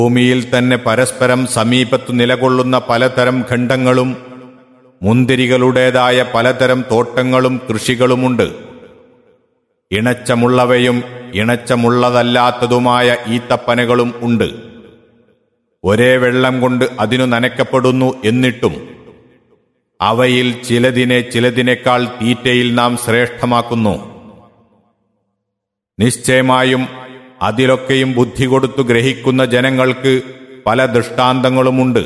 ഭൂമിയിൽ തന്നെ പരസ്പരം സമീപത്തു നിലകൊള്ളുന്ന പലതരം ഖണ്ഡങ്ങളും മുന്തിരികളുടേതായ പലതരം തോട്ടങ്ങളും കൃഷികളുമുണ്ട് ഇണച്ചമുള്ളവയും ഇണച്ചമുള്ളതല്ലാത്തതുമായ ഈത്തപ്പനകളും ഉണ്ട് ഒരേ വെള്ളം കൊണ്ട് അതിനു നനയ്ക്കപ്പെടുന്നു എന്നിട്ടും അവയിൽ ചിലതിനെ ചിലതിനേക്കാൾ തീറ്റയിൽ നാം ശ്രേഷ്ഠമാക്കുന്നു നിശ്ചയമായും അതിലൊക്കെയും ബുദ്ധി കൊടുത്തു ഗ്രഹിക്കുന്ന ജനങ്ങൾക്ക് പല ദൃഷ്ടാന്തങ്ങളുമുണ്ട്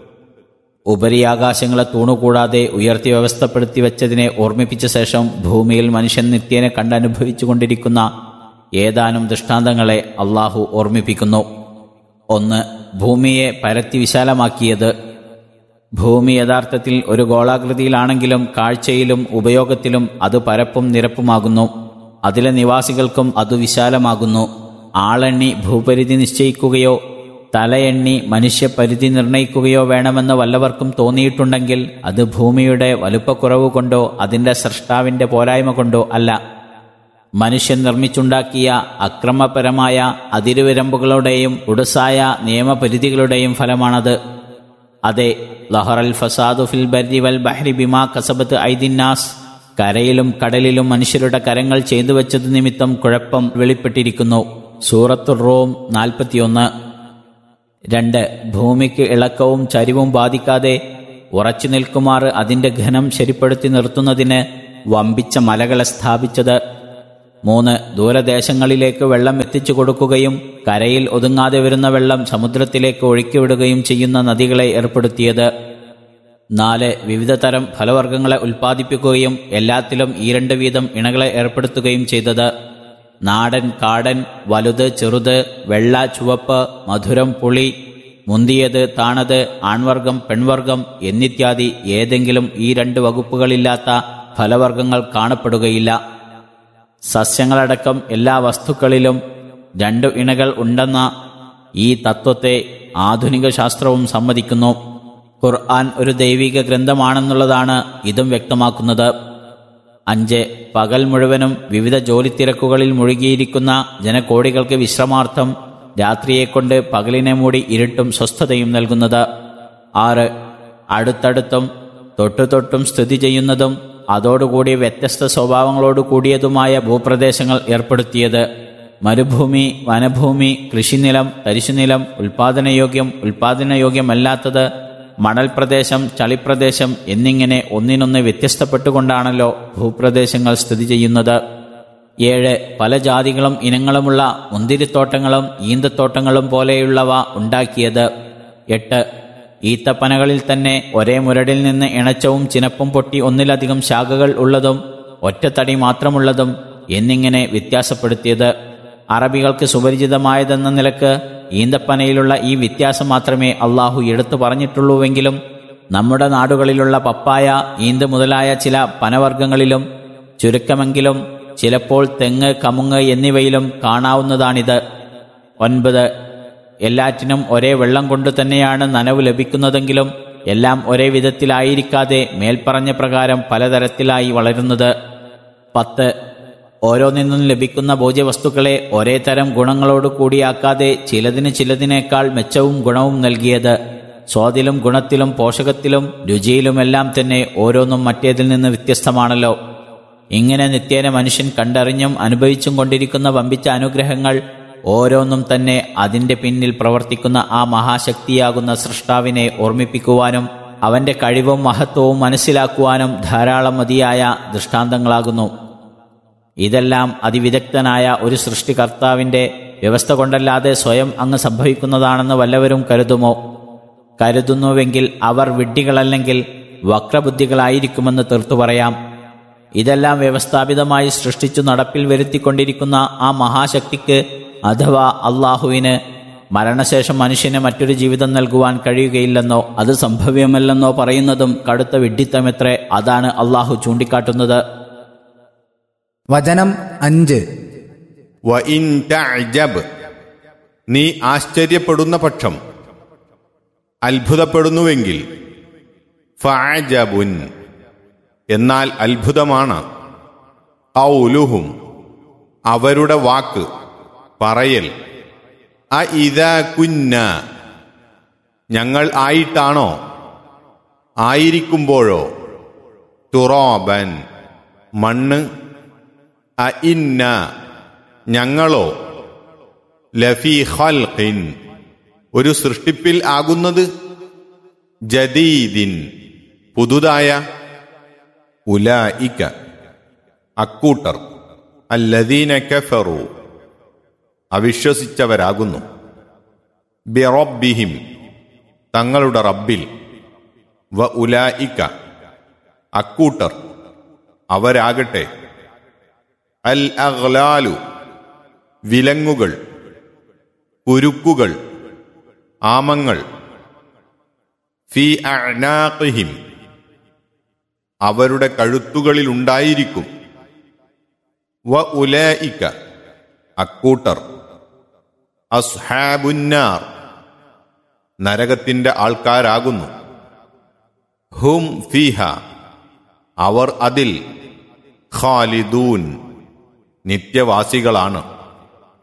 ഉപരിയാകാശങ്ങളെ തൂണുകൂടാതെ ഉയർത്തി വ്യവസ്ഥപ്പെടുത്തി വെച്ചതിനെ ഓർമ്മിപ്പിച്ച ശേഷം ഭൂമിയിൽ മനുഷ്യൻ നിത്യേന കണ്ടനുഭവിച്ചുകൊണ്ടിരിക്കുന്ന ഏതാനും ദൃഷ്ടാന്തങ്ങളെ അള്ളാഹു ഓർമ്മിപ്പിക്കുന്നു ഒന്ന് ഭൂമിയെ പരത്തി വിശാലമാക്കിയത് ഭൂമി യഥാർത്ഥത്തിൽ ഒരു ഗോളാകൃതിയിലാണെങ്കിലും കാഴ്ചയിലും ഉപയോഗത്തിലും അത് പരപ്പും നിരപ്പുമാകുന്നു അതിലെ നിവാസികൾക്കും അത് വിശാലമാകുന്നു ആളെണ്ണി ഭൂപരിധി നിശ്ചയിക്കുകയോ തലയെണ്ണി മനുഷ്യപരിധി നിർണയിക്കുകയോ വേണമെന്ന് വല്ലവർക്കും തോന്നിയിട്ടുണ്ടെങ്കിൽ അത് ഭൂമിയുടെ വലുപ്പക്കുറവ് കൊണ്ടോ അതിൻ്റെ സൃഷ്ടാവിൻ്റെ പോരായ്മ കൊണ്ടോ അല്ല മനുഷ്യൻ നിർമ്മിച്ചുണ്ടാക്കിയ അക്രമപരമായ അതിരുവിരമ്പുകളുടെയും ഉടുസായ നിയമപരിധികളുടെയും ഫലമാണത് അതെ ലഹറൽ ഫസാദു ഫിൽ ബരി വൽ ബഹ്രി ബിമാ കസബത്ത് ഐദിന്നാസ് കരയിലും കടലിലും മനുഷ്യരുടെ കരങ്ങൾ ചെയ്തു വെച്ചത് നിമിത്തം കുഴപ്പം വെളിപ്പെട്ടിരിക്കുന്നു സൂറത്തുർ റോം നാൽപ്പത്തിയൊന്ന് രണ്ട് ഭൂമിക്ക് ഇളക്കവും ചരിവും ബാധിക്കാതെ ഉറച്ചു നിൽക്കുമാർ അതിന്റെ ഘനം ശരിപ്പെടുത്തി നിർത്തുന്നതിന് വമ്പിച്ച മലകളെ സ്ഥാപിച്ചത് മൂന്ന് ദൂരദേശങ്ങളിലേക്ക് വെള്ളം എത്തിച്ചു കൊടുക്കുകയും കരയിൽ ഒതുങ്ങാതെ വരുന്ന വെള്ളം സമുദ്രത്തിലേക്ക് ഒഴുക്കിവിടുകയും ചെയ്യുന്ന നദികളെ ഏർപ്പെടുത്തിയത് നാല് വിവിധ തരം ഫലവർഗ്ഗങ്ങളെ ഉൽപ്പാദിപ്പിക്കുകയും എല്ലാത്തിലും ഈ രണ്ട് വീതം ഇണകളെ ഏർപ്പെടുത്തുകയും ചെയ്തത് നാടൻ കാടൻ വലുത് ചെറുത് വെള്ള ചുവപ്പ് മധുരം പുളി മുന്തിയത് താണത് ആൺവർഗം പെൺവർഗം എന്നിത്യാദി ഏതെങ്കിലും ഈ രണ്ട് വകുപ്പുകളില്ലാത്ത ഫലവർഗ്ഗങ്ങൾ കാണപ്പെടുകയില്ല സസ്യങ്ങളടക്കം എല്ലാ വസ്തുക്കളിലും രണ്ടു ഇണകൾ ഉണ്ടെന്ന ഈ തത്വത്തെ ആധുനിക ശാസ്ത്രവും സമ്മതിക്കുന്നു ഖുർആൻ ഒരു ദൈവിക ഗ്രന്ഥമാണെന്നുള്ളതാണ് ഇതും വ്യക്തമാക്കുന്നത് അഞ്ച് പകൽ മുഴുവനും വിവിധ ജോലിത്തിരക്കുകളിൽ മുഴുകിയിരിക്കുന്ന ജനകോടികൾക്ക് വിശ്രമാർത്ഥം രാത്രിയെക്കൊണ്ട് പകലിനെ മൂടി ഇരുട്ടും സ്വസ്ഥതയും നൽകുന്നത് ആറ് അടുത്തടുത്തും തൊട്ടുതൊട്ടും സ്ഥിതി ചെയ്യുന്നതും അതോടുകൂടി വ്യത്യസ്ത സ്വഭാവങ്ങളോട് കൂടിയതുമായ ഭൂപ്രദേശങ്ങൾ ഏർപ്പെടുത്തിയത് മരുഭൂമി വനഭൂമി കൃഷിനിലം തരിശുനിലം ഉൽപാദനയോഗ്യം ഉൽപാദനയോഗ്യമല്ലാത്തത് മണൽ പ്രദേശം ചളിപ്രദേശം എന്നിങ്ങനെ ഒന്നിനൊന്ന് വ്യത്യസ്തപ്പെട്ടുകൊണ്ടാണല്ലോ ഭൂപ്രദേശങ്ങൾ സ്ഥിതി ചെയ്യുന്നത് ഏഴ് പല ജാതികളും ഇനങ്ങളുമുള്ള മുന്തിരിത്തോട്ടങ്ങളും ഈന്തത്തോട്ടങ്ങളും പോലെയുള്ളവ ഉണ്ടാക്കിയത് എട്ട് ഈത്തപ്പനകളിൽ തന്നെ ഒരേ മുരടിൽ നിന്ന് ഇണച്ചവും ചിനപ്പും പൊട്ടി ഒന്നിലധികം ശാഖകൾ ഉള്ളതും ഒറ്റത്തടി മാത്രമുള്ളതും എന്നിങ്ങനെ വ്യത്യാസപ്പെടുത്തിയത് അറബികൾക്ക് സുപരിചിതമായതെന്ന നിലക്ക് ഈന്തപ്പനയിലുള്ള ഈ വ്യത്യാസം മാത്രമേ അള്ളാഹു എടുത്തു പറഞ്ഞിട്ടുള്ളൂവെങ്കിലും നമ്മുടെ നാടുകളിലുള്ള പപ്പായ ഈന്ത് മുതലായ ചില പനവർഗ്ഗങ്ങളിലും ചുരുക്കമെങ്കിലും ചിലപ്പോൾ തെങ്ങ് കമുങ്ങ് എന്നിവയിലും കാണാവുന്നതാണിത് ഒൻപത് എല്ലാറ്റിനും ഒരേ വെള്ളം കൊണ്ട് തന്നെയാണ് നനവ് ലഭിക്കുന്നതെങ്കിലും എല്ലാം ഒരേ വിധത്തിലായിരിക്കാതെ മേൽപ്പറഞ്ഞ പ്രകാരം പലതരത്തിലായി വളരുന്നത് പത്ത് ഓരോന്നിന്നും ലഭിക്കുന്ന ഭോജ്യവസ്തുക്കളെ ഒരേ തരം ഗുണങ്ങളോട് കൂടിയാക്കാതെ ചിലതിന് ചിലതിനേക്കാൾ മെച്ചവും ഗുണവും നൽകിയത് സ്വാദിലും ഗുണത്തിലും പോഷകത്തിലും രുചിയിലുമെല്ലാം തന്നെ ഓരോന്നും മറ്റേതിൽ നിന്ന് വ്യത്യസ്തമാണല്ലോ ഇങ്ങനെ നിത്യേന മനുഷ്യൻ കണ്ടറിഞ്ഞും അനുഭവിച്ചും കൊണ്ടിരിക്കുന്ന വമ്പിച്ച അനുഗ്രഹങ്ങൾ ഓരോന്നും തന്നെ അതിന്റെ പിന്നിൽ പ്രവർത്തിക്കുന്ന ആ മഹാശക്തിയാകുന്ന സൃഷ്ടാവിനെ ഓർമ്മിപ്പിക്കുവാനും അവന്റെ കഴിവും മഹത്വവും മനസ്സിലാക്കുവാനും ധാരാളം മതിയായ ദൃഷ്ടാന്തങ്ങളാകുന്നു ഇതെല്ലാം അതിവിദഗ്ധനായ ഒരു സൃഷ്ടികർത്താവിന്റെ വ്യവസ്ഥ കൊണ്ടല്ലാതെ സ്വയം അങ്ങ് സംഭവിക്കുന്നതാണെന്ന് വല്ലവരും കരുതുമോ കരുതുന്നുവെങ്കിൽ അവർ വിഡ്ഢികളല്ലെങ്കിൽ വക്രബുദ്ധികളായിരിക്കുമെന്ന് തീർത്തു പറയാം ഇതെല്ലാം വ്യവസ്ഥാപിതമായി സൃഷ്ടിച്ചു നടപ്പിൽ വരുത്തിക്കൊണ്ടിരിക്കുന്ന ആ മഹാശക്തിക്ക് അഥവാ അള്ളാഹുവിന് മരണശേഷം മനുഷ്യന് മറ്റൊരു ജീവിതം നൽകുവാൻ കഴിയുകയില്ലെന്നോ അത് സംഭവ്യമല്ലെന്നോ പറയുന്നതും കടുത്ത വിഡ്ഢിത്തമെത്രേ അതാണ് അള്ളാഹു ചൂണ്ടിക്കാട്ടുന്നത് വചനം അഞ്ച് വ ഇൻ തഅജബ് നീ ആശ്ചര്യപ്പെടുന്ന പക്ഷം അത്ഭുതപ്പെടുന്നുവെങ്കിൽ ഫഅജബുൻ എന്നാൽ അത്ഭുതമാണ് ഔലുഹും അവരുടെ വാക്ക് പറയൽ അ ഇത കുന്ന ഞങ്ങൾ ആയിട്ടാണോ ആയിരിക്കുമ്പോഴോ തുറോബൻ മണ്ണ് അ ഇന്ന ഞങ്ങളോ ലഫി ഖൽഖിൻ ഒരു സൃഷ്ടിപ്പിൽ ആകുന്നത് ജദീദിൻ പുതുതായ ഉലായിക്ക അക്കൂട്ടർ അല്ലദീന കഫറു അവിശ്വസിച്ചവരാകുന്നു ബിറബ്ബിഹിം തങ്ങളുടെ റബ്ബിൽ വ ഉലായിക്ക അക്കൂട്ടർ അവരാകട്ടെ അൽ അഗ്ലാലു വിലങ്ങുകൾ കുരുക്കുകൾ ആമങ്ങൾ ഫി അഅ്നാഖിഹിം അവരുടെ കഴുത്തുകളിലുണ്ടായിരിക്കും വ ഉലായിക്ക അക്കൂട്ടർ അസ്ഹാബുന്നാർ നരകത്തിന്റെ ആൾക്കാരാകുന്നു ഹും ഫീഹ അവർ അതിൽ ഖാലിദൂൻ നിത്യവാസികളാണ്